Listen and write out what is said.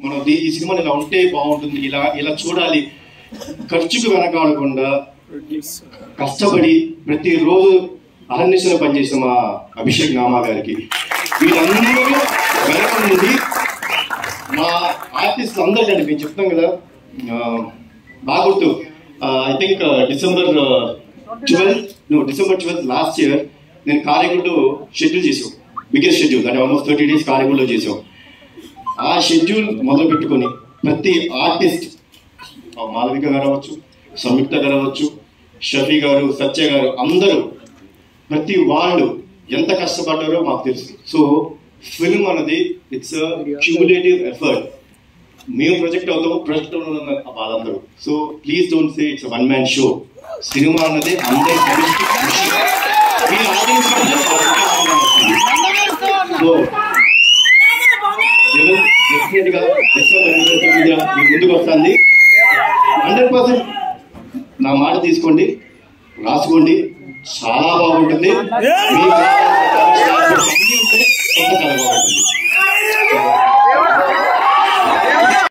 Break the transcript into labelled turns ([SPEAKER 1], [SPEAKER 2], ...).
[SPEAKER 1] మనం దీ- ఈ సినిమాని ఇలా ఉంటే బాగుంటుంది ఇలా ఇలా చూడాలి ఖర్చుకు వెనకాడకుండా కష్టపడి ప్రతిరోజు అహర్నిశలు పనిచేసిన మా అభిషేక్ నామా గారికి వీళ్ళందరూ వెనక నుండి మా ఆర్టిస్ట్ అందరూ అండి మేము చెప్తాం కదా ఆ, బాగా గుర్తు ఐ థింక్ డిసెంబర్ ట్వెల్త్ నువ్వు డిసెంబర్ ట్వెల్త్ లాస్ట్ ఇయర్ నేను కారేగుడ్లో షెడ్యూల్ చేసాం బిగ్గెస్ట్ షెడ్యూల్ అంటే ఆల్మోస్ట్ థర్టీ డేస్ కారేగుడ్లో చేసాం ఆ షెడ్యూల్ మొదలు పెట్టుకొని ప్రతి ఆర్టిస్ట్ ఆ మాలవిక గారు అవ్వచ్చు సంయుక్త గారు అవ్వచ్చు షఫీ గారు సత్య గారు అందరూ ప్రతి వాళ్ళు ఎంత కష్టపడ్డారో మాకు తెలుసు సో ఫిల్మ్ అన్నది ఇట్స్ క్యూములేటివ్ ఎఫర్ట్ మేము ప్రొజెక్ట్ అవుతాము ప్రొజెక్ట్ అవుతున్న వాళ్ళందరూ so please don't say it's one man show cinema అన్నది అందరి సమిష్టి కృషి మీరు ఆదరించడం సో డెఫినెట్ గా డిసెంబర్ ఇరవై తొమ్మిదిన మీ ముందుకు వస్తుంది హండ్రెడ్ పర్సెంట్ నా మాట తీసుకోండి రాసుకోండి చాలా బాగుంటుంది మీకు కావాల్సిన అన్ని ఉంటే కొత్త కథ బాగుంటుంది